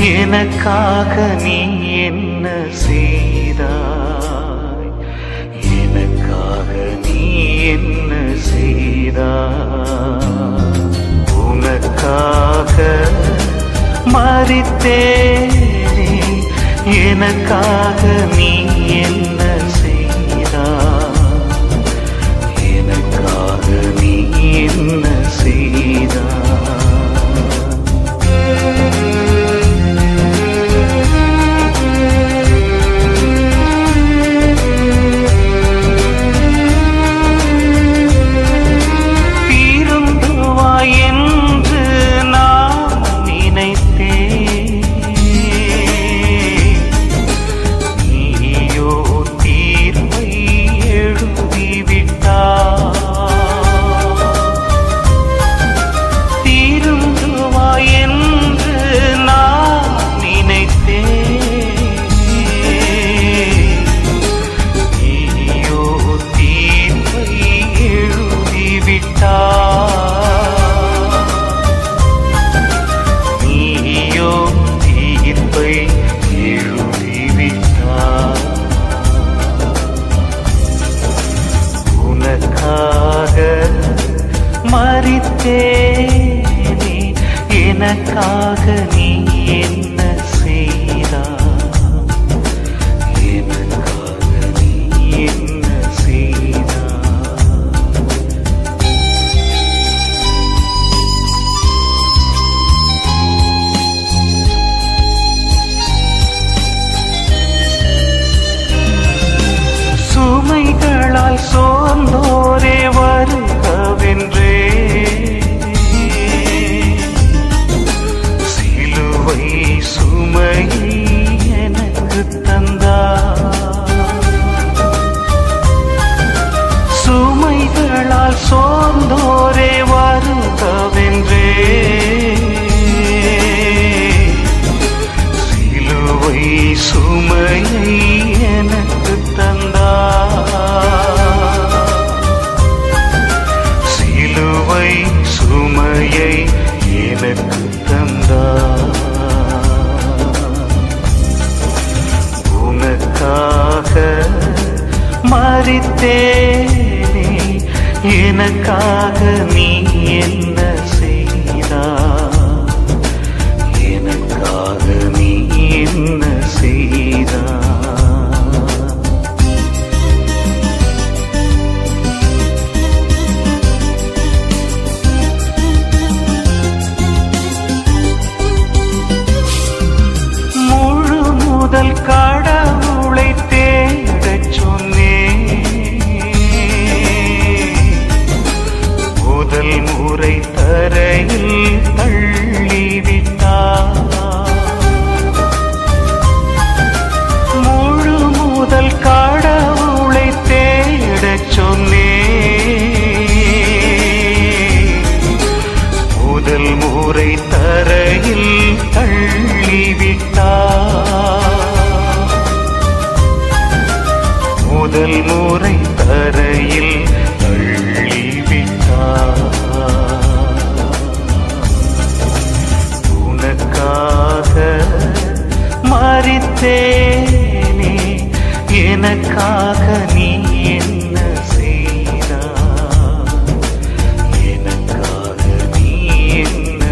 எனக்காக நீ என்ன செய்தாய் எனக்காக நீ என்ன செய்தாய் உனக்காக மறித்தேனே எனக்காக நீ என்ன செய்தாய் எனக்காக நீ என்ன செய்தாய் தீருந்துவாய் என்று நான் நினைத்தேன் நீயோ தீர்ப்பை எழுதிவிட்டாய் தீருந்துவாய் என்று நான் நினைத்தேன் நீயோ தீர்ப்பை எழுதிவிட்டாய் நீயோ தீர்ப்பை எழுதிவிட்டாய் உனக்காக மறித்தேனே எனக்காக நீ என்ன செய்தாய் எனக்காக நீ என்ன செய்தாய் சுமைகளால் சோர்ந்தோரே வருகவென்றே சிலுவை சுமை எனக்கு தந்தார் சுமைகளால் சோர்ந்தோரே வருகவென்றே சிலுவை சுமையை எனக்கு தந்தார் சிலுவை சுமையை எனக்கு தந்தார் உனக்காக மறித்தேனே எனக்காக நீ என்ன செய்தாய் எனக்காக நீ என்ன செய்தாய் முழு முதல் கடவுளை தேடச் சொன்னேன் முதல் முறை தரையில் தள்ளிவிட்டார் முழு முதல் கடவுளை தேடச் சொன்னேன் முதல் முறை தரையில் தள்ளிவிட்டார் முதல் முறை தரையில் தள்ளிவிட்டார் உனக்காக மறித்தேனே எனக்காக நீ என்ன செய்தாய் எனக்காக நீ என்ன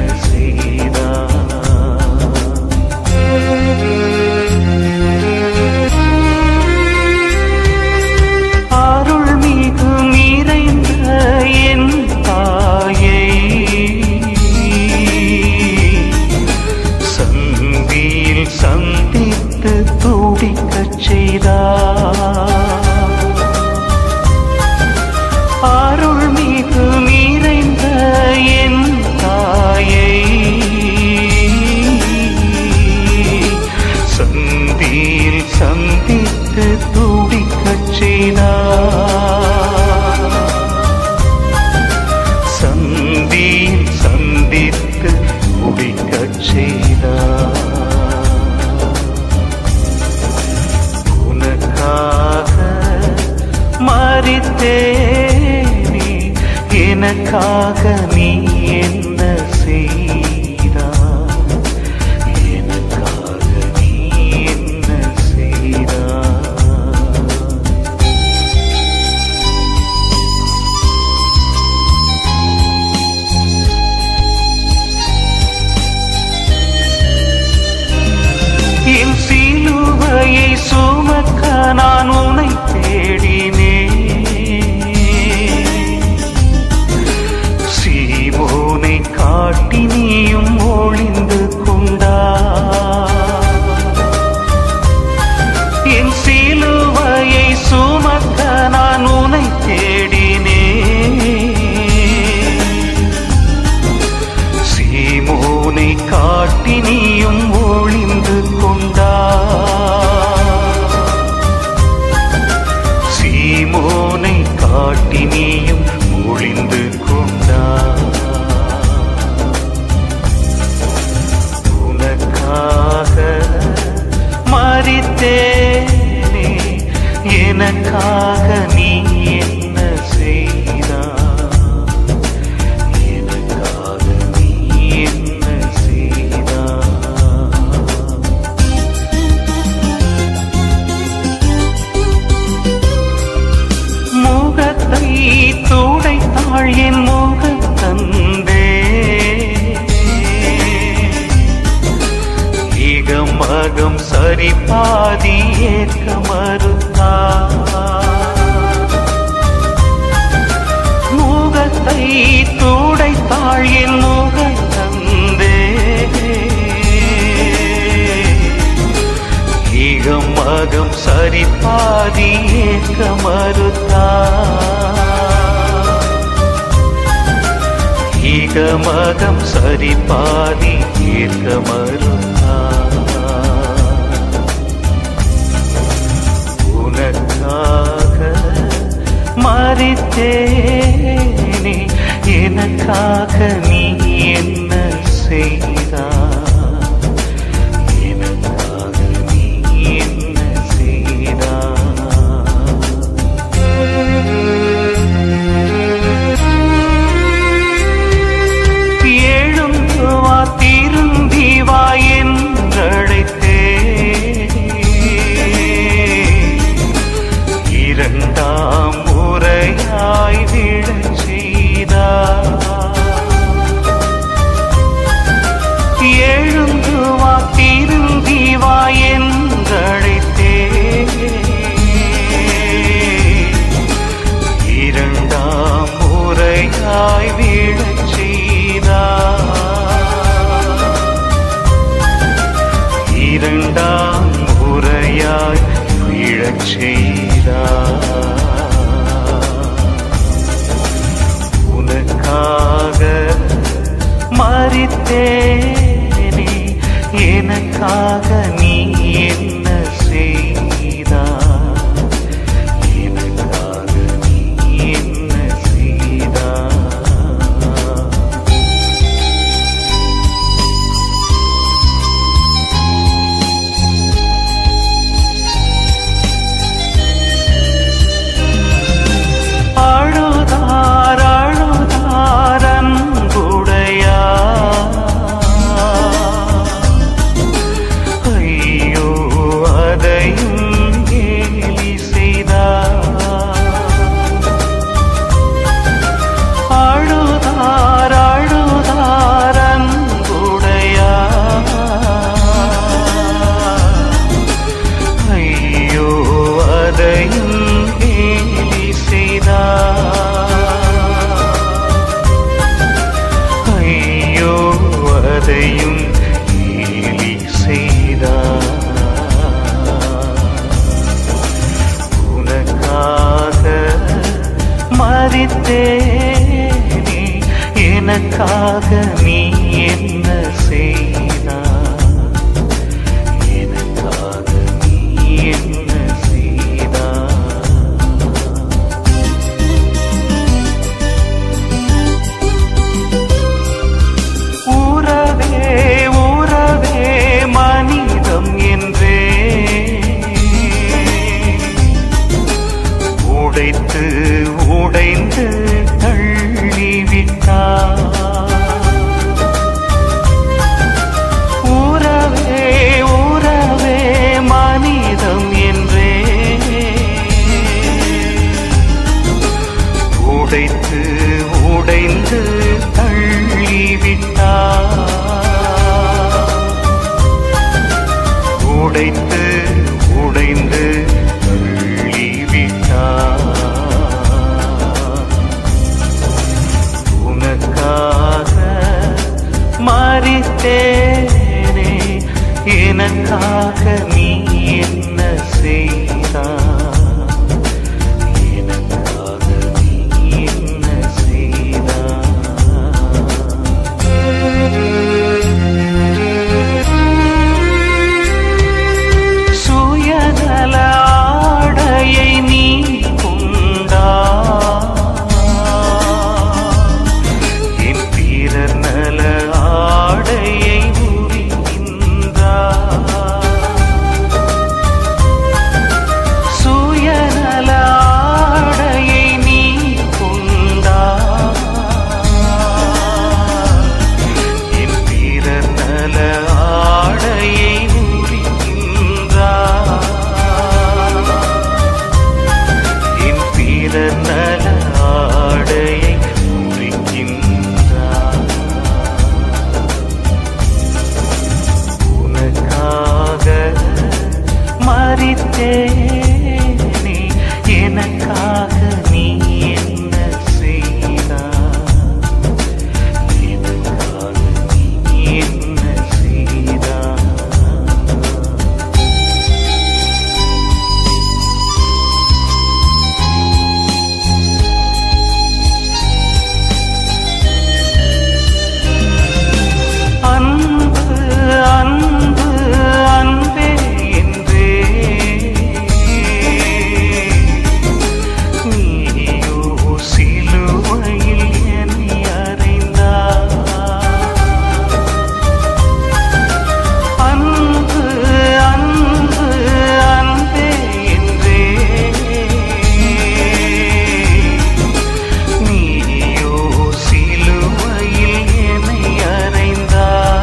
செய்தாய் அருள் மிகு நிறைந்த என் தாயை சந்தியில் சந்தித்து நான் உனை தேடினேன் சீமோனை காட்டி நீயும் ஒளிந்து கொண்டா என் சிலுவையை சுமக்க நான் உனை தேடினேன் சீமோனை காட்டி நீயும் ஒளிந்து கொண்டா சீமோனை காட்டி நீயும் ஒளிந்து கொண்டா உனக்காக மறித்தேனே எனக்காக நீ என்ன செய்தா எனக்காக நீ என்ன செய்தா முகத்தை துடைத்தாள் என் முகத்தந்தே இகமகம் சரி பாதி ஏற்க மறுத்தா முகத்தை துடைத்தாள் என் முகத்தந்தே ஈகம் மகம் சரி பாதி ஏற்க மறுத்தா ஈகமகம் சரி பாதி ஏற்க மறுத்தா உனக்காக மறித்தேனே எனக்காக நீ என்ன செய்தா எனக்காக நீ என்ன செய்தா எழுந்து வா திரும்பி வா என்றழைத்தே இரண்டாம் முறையாய் விழச் செய்தா எழுந்து வா திரும்பி வா என்றழைத்தே இரண்டாம் முறையாய் விழச் செய்தா இரண்டாம் முறையாய் விழச் செய்தா உனக்காக மறித்தேனே எனக்காக நீ என்ன செய்தா எனக்காக நீ என்ன செய்தா அழுதார் அழுதார் அன்புடையா ஐயோ அதையும் கேலி செய்தார் அழுதார் அழுதார் அன்புடையா ஐயோ அதையும் கேலி செய்தா ஐயோ அதையும் கேலி செய்தா உனக்காக மறித்தேனே எனக்காக நீ என்ன செய்தா எனக்காக நீ என்ன செய்தா உறவே உறவே மனிதம் என்றே உடைத்து உடைந்து தள்ளிவிட்டார் உறவே உறவே மனிதம் என்றே உடைத்து உடைந்து தள்ளிவிட்டார் உடைத்து உடைந்து தள்ளிவிட்டார் எனக்காக நீ என்ன செய்தாய் எனக்காக நீ என்ன செய்தாய் சுயநல ஆடையை நீ கொண்டா என் பிறர் நல ஆடையை உரிக்கின்றாய் சுயநல ஆடையை நீ கொண்டா என் பிறர் நல ஆடையை உரிக்கின்றாய் என் பிறர் நல ஆடையை உரிக்கின்றாய் உனக்காக மறித்தேனே எனக்காக நீ என்ன செய்தாய் எனக்காக நீ என்ன செய்தாய் அன்பு அன்பு அன்பே என்றே நீயோ சிலுவையில் என்னை அறைந்தாய் அன்பு அன்பு அன்பே என்றே நீயோ சிலுவையில் என்னை அறைந்தாய்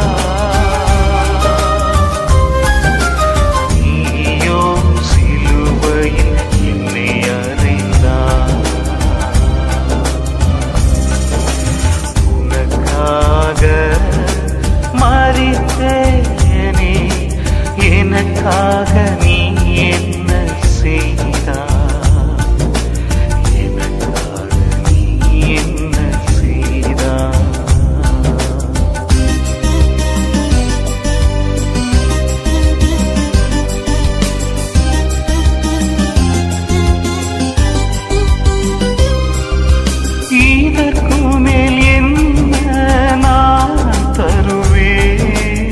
நீயோ சிலுவையில் என்னை அறைந்தாய் உனக்காக மறித்தேனே எனக்காக நீ என்ன செய்தாய் எனக்காக நீ என்ன செய்தாய் இதற்கு மேல் என்ன நான் தருவேன்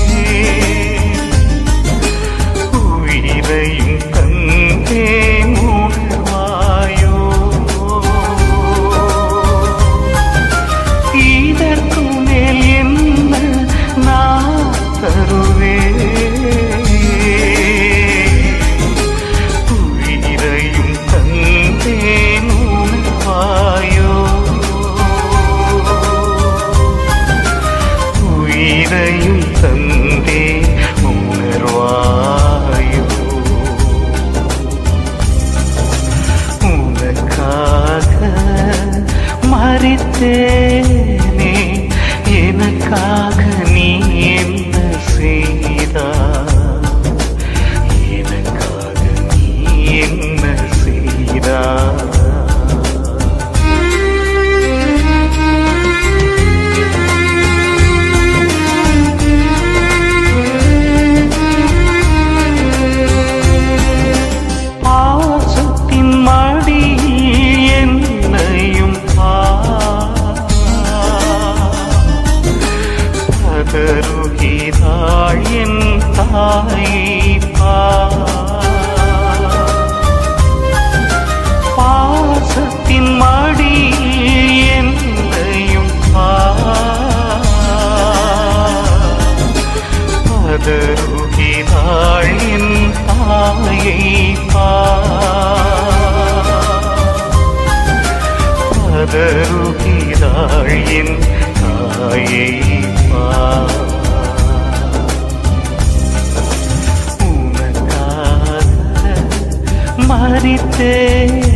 உயிரையும் தந்தேன் உணர்வாயோ இதற்கு மேல் என்ன நான் தருவேன் உயிரையும் தந்தேன் உணர்வாயோ உயிரையும் தந்தே உணர்வாயோ உனக்காக மறித்தேனே எனக்காக நீ என்ன செய்தாய் எனக்காக நீ என்ன செய்தாய் பாசத்தின் மடியில் என்னையும் பதறுகிறாள் என் தாயை பாசத்தின் மடியில் என்னையும் பதறுகிறாள் என் தாயை பதறுகிறாள் என் தாயை உனக்காக மறித்தேன்